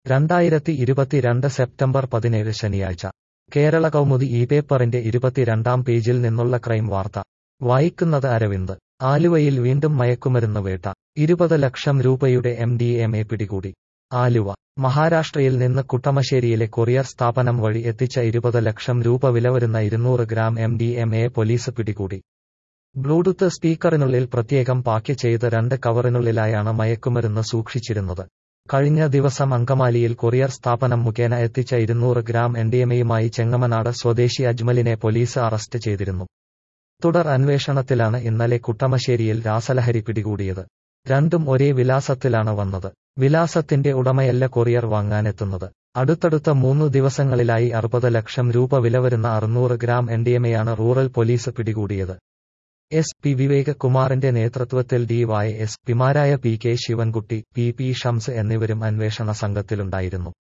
രണ്ടായിരത്തി ഇരുപത്തിരണ്ട് സെപ്റ്റംബർ പതിനേഴ് ശനിയാഴ്ച കേരള കൗമുദി ഈ പേപ്പറിന്റെ ഇരുപത്തിരണ്ടാം പേജിൽ നിന്നുള്ള ക്രൈം വാർത്ത വായിക്കുന്നത് അരവിന്ദ് ആലുവയിൽ വീണ്ടും മയക്കുമരുന്ന് വേട്ട ഇരുപത് ലക്ഷം രൂപയുടെ എം ഡി എം എ പിടികൂടി ആലുവ മഹാരാഷ്ട്രയിൽ നിന്ന് കുട്ടമശ്ശേരിയിലെ കൊറിയർ സ്ഥാപനം വഴി എത്തിച്ച ഇരുപത് ലക്ഷം രൂപ വില വരുന്ന ഇരുന്നൂറ് gram M D M A police പിടികൂടി ബ്ലൂടൂത്ത് സ്പീക്കറിനുള്ളിൽ പ്രത്യേകം പാക്ക് ചെയ്ത് രണ്ട് കവറിനുള്ളിലായാണ് മയക്കുമരുന്ന് സൂക്ഷിച്ചിരുന്നത് കഴിഞ്ഞ ദിവസം അങ്കമാലിയിൽ കൊറിയർ സ്ഥാപനം മുഖേന എത്തിച്ച ഇരുന്നൂറ് ഗ്രാം എൻഡിഎമയുമായി ചെങ്ങമനാട് സ്വദേശി അജ്മലിനെ പോലീസ് അറസ്റ്റ് ചെയ്തിരുന്നു തുടർ അന്വേഷണത്തിലാണ് ഇന്നലെ കുട്ടമശ്ശേരിയിൽ രാസലഹരി പിടികൂടിയത് രണ്ടും ഒരേ വിലാസത്തിലാണ് വന്നത് വിലാസത്തിന്റെ ഉടമയല്ല കൊറിയർ വാങ്ങാനെത്തുന്നത് അടുത്തടുത്ത മൂന്നു ദിവസങ്ങളിലായി അറുപത് ലക്ഷം രൂപ വില വരുന്ന അറുന്നൂറ് ഗ്രാം എൻഡിഎമയാണ് റൂറൽ പോലീസ് പിടികൂടിയത് എസ് പി വിവേക് കുമാറിന്റെ നേതൃത്വത്തിൽ ഡിവൈ എസ് പിമാരായ P K Sivankutty P P Shams എന്നിവരും അന്വേഷണ സംഘത്തിലുണ്ടായിരുന്നു